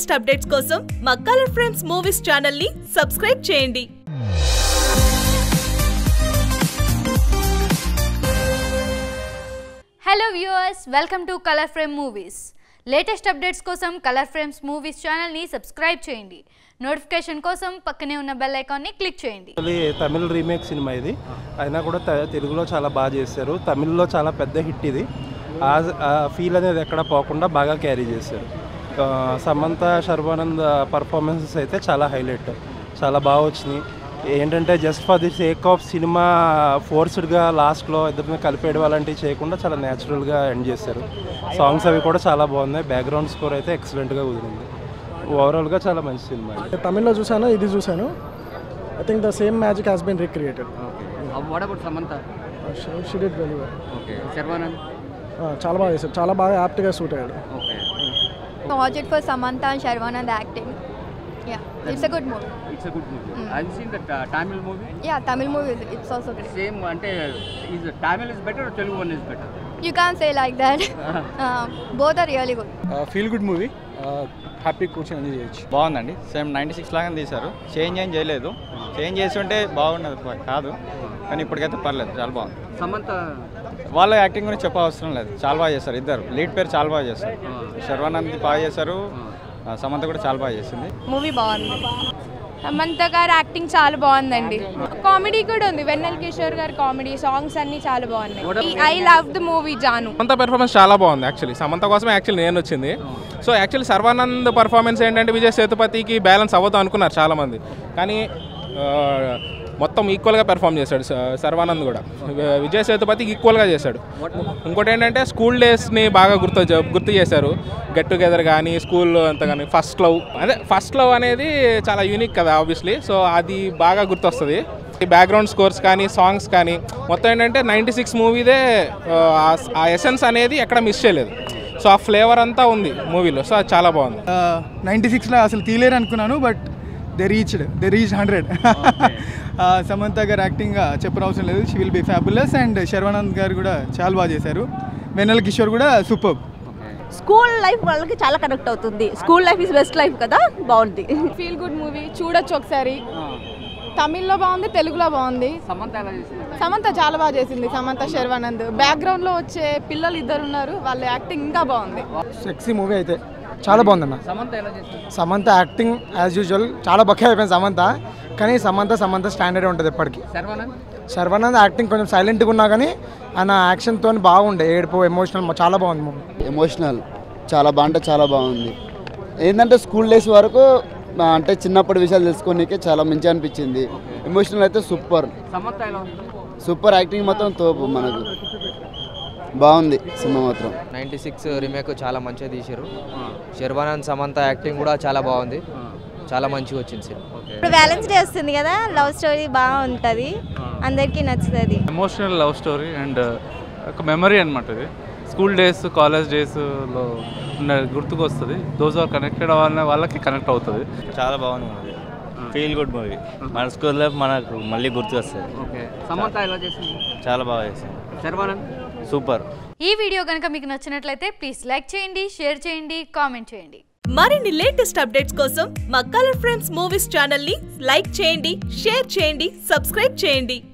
Latest updates కోసం మా colour friends movies channel ని సబ్స్క్రైబ్ చేయండి hello viewers welcome to colour frame movies latest updates కోసం colour frames movies ఛానల్ని subscribe చేయండి నోటిఫికేషన్ కోసం పక్కనే ఉన్న బెల్ ఐకాన్ని క్లిక్ చేయండి యాక్చువల్లీ తమిళ్ రీమేక్ సినిమా ఇది అయినా కూడా త- తెలుగులో చాలా బాగా చేశారు తమిళ్లో చాలా పెద్ద హిట్ ఇది ఆ ఫీల్ అనేది ఎక్కడ పోకుండా బాగా క్యారీ చేశారు ఆ, సమంత శర్వానంద్ పర్ఫార్మెన్సెస్ అయితే చాలా హైలైట్ చాలా బాగా వచ్చినాయి ఏంటంటే just for the sake of సినిమా ఫోర్స్డ్గా లాస్ట్లో ఇద్దరిని కలిపేయడం అలాంటివి చేయకుండా చాలా న్యాచురల్గా ఎండ్ చేశారు సాంగ్స్ అవి కూడా చాలా బాగున్నాయి బ్యాక్గ్రౌండ్ స్కోర్ అయితే ఎక్సలెంట్గా కుదిరింది ఓవరాల్గా చాలా మంచి సినిమా ఇది. తమిళ్లో చూసాను ఇది చూసాను I think the same magic has been recreated what about Samantha she did very well okay Sharwanand చాలా బాగా చేశారు చాలా బాగా యాప్ట్గా సూట్ అయ్యాడు okay watch it for Samantha and Sharvanand acting. Yeah, it's a good movie. It's a good movie I seen that Tamil movie Yeah, Tamil movie, is- it's also great. Same అంటే is Tamil is better Telugu one is better You can't say like that. uh, both are really good. Feel good movie happy కూర్చొని enjoy చేయొచ్చు బాగుందండి same ninety six లాగానే తీశారు change ఏం చేయలేదు change చేసి ఉంటే బాగున్నది ప- కాదు కానీ ఇప్పటికైతే పర్లేదు చాలా బాగుంది సమంత వాళ్ళ యాక్టింగ్ గురించి చెప్పవసరం లేదు చాలా బాగా చేశారు ఇద్దరు లీడ్ పేరు చాలా బాగా చేశారు శర్వానంద్ బాగా చేశారు ఆ, సమంత కూడా చాలా బాగా చేసింది మూవీ బాగుంది సమంత గారి యాక్టింగ్ చాలా బాగుందండి కామెడీ కూడా ఉంది వెన్నెల్ కిషోర్ గారి కామెడీ సాంగ్స్ అన్ని చాలా బాగున్నాయి I love the movie Jaanu Samantha performance చాలా బాగుంది యాక్చువల్లీ సమంత కోసమే యాక్చువల్లీ నేను వచ్చింది సో యాక్చువల్లీ సర్వానంద్ పర్ఫార్మెన్స్ ఏంటంటే విజయ్ సేతుపతికి బ్యాలెన్స్ అవ్వదు అనుకున్నారు చాలామంది కానీ ఆ, మొత్తం ఈక్వల్గా పెర్ఫామ్ చేశాడు స- సర్వానంద్ కూడా వి- విజయ్ సేతుపతికి ఈక్వల్గా చేశాడు ఇంకోటి ఏంటంటే స్కూల్ డేస్ని బాగా గుర్తు చే- గుర్తు చేశారు గెట్ టుగెదర్ కానీ స్కూల్ అంతా కానీ ఫస్ట్ లవ్ అదే ఫస్ట్ లవ్ అనేది చాలా యూనిక్ కదా ఆబ్వియస్లీ సో అది బాగా గుర్తొస్తుంది ఈ బ్యాక్గ్రౌండ్ స్కోర్స్ కానీ సాంగ్స్ కానీ మొత్తం ఏంటంటే నైంటీ సిక్స్ మూవీదే ఆ ఎసెన్స్ అనేది ఎక్కడ మిస్ చేయలేదు సో ఆ ఫ్లేవర్ అంతా ఉంది మూవీలో సో అది చాలా బాగుంది నైంటీ సిక్స్లో అసలు తీయలేరు అనుకున్నాను but they reached they reach hundred Samantha garu acting చెప్పనవసరం లేదు she will be fabulous and Sharwanand garu కూడా చాలా బాగా చేశారు వెన్నెల కిషోర్ కూడా సూపర్ స్కూల్ లైఫ్ వాళ్ళకి చాలా కనెక్ట్ అవుతుంది school life is best life కదా బాగుంది ఫీల్ గుడ్ మూవీ చూడొచ్చు ఒకసారి తమిళ్లో బాగుంది తెలుగులో బాగుంది సమంత ఎలా చేసింది సమంత చాలా బాగా చేసింది సమంత శర్వానంద్ బ్యాక్గ్రౌండ్ లో వచ్చే పిల్లలు ఇద్దరు ఉన్నారు వాళ్ళ యాక్టింగ్ ఇంకా బాగుంది సెక్సీ మూవీ అయితే చాలా బాగుందన్న సమంత ఎలా చేసింది సమంత యాక్టింగ్ యాజ్ యూజువల్ చాలా బక్క అయిపోయింది సమంత కానీ సమంత సమంత స్టాండర్డ్ ఉంటుంది ఎప్పటికీ శర్వానంద్ శర్వానంద్ యాక్టింగ్ కొంచెం సైలెంట్గా ఉన్నా కానీ ఆయన యాక్షన్తో బాగుండే ఏడుపు ఎమోషనల్ చాలా బాగుంది మూవీ ఎమోషనల్ చాలా బాగుంటే చాలా బాగుంది ఏంటంటే స్కూల్ డేస్ వరకు ఆ, అంటే చిన్నప్పటి విషయాలు తెలుసుకోనికే చాలా మంచిగా అనిపించింది ఎమోషనల్ అయితే సూపర్ సమంత ఎలా ఉంది సూపర్ యాక్టింగ్ మాత్రం తోపు మనకు బాగుంది సినిమా మాత్రం నైంటీ సిక్స్ రీమేక్ చాలా మంచిగా తీశారు శర్వానంద్ సమంత యాక్టింగ్ కూడా చాలా బాగుంది చాలా మంచిగా వచ్చింది సినిమా ఇప్పుడు వ్యాలెన్స్ డే వస్తుంది కదా లవ్ స్టోరీ బాగుంటుంది అందరికీ నచ్చుతుంది ఎమోషనల్ లవ్ స్టోరీ అండ్ ఒక మెమరీ అనమాట ఇది స్కూల్ డేస్ కాలేజ్ డేస్లో ఉన్న గుర్తుకు వస్తుంది దోస్ ఆర్ కనెక్టెడ్ అవ్వాలనే వాళ్ళకి కనెక్ట్ అవుతుంది చాలా బాగుంది మూవీ ఫీల్ గుడ్ మూవీ మన స్కూల్లో మనకు మళ్ళీ గుర్తు వస్తుంది ఓకే సమంత ఎలా చేసింది చాలా బాగా చేసింది శర్వానంద్ సూపర్ ఈ వీడియో కనుక మీకు నచ్చినట్లయితే ప్లీజ్ లైక్ చేయండి షేర్ చేయండి కామెంట్ చేయండి మరిన్ని లేటెస్ట్ అప్డేట్స్ కోసం మా కలర్ ఫ్రెండ్స్ మూవీస్ ఛానల్ ని లైక్ చేయండి షేర్ చేయండి సబ్స్క్రైబ్ చేయండి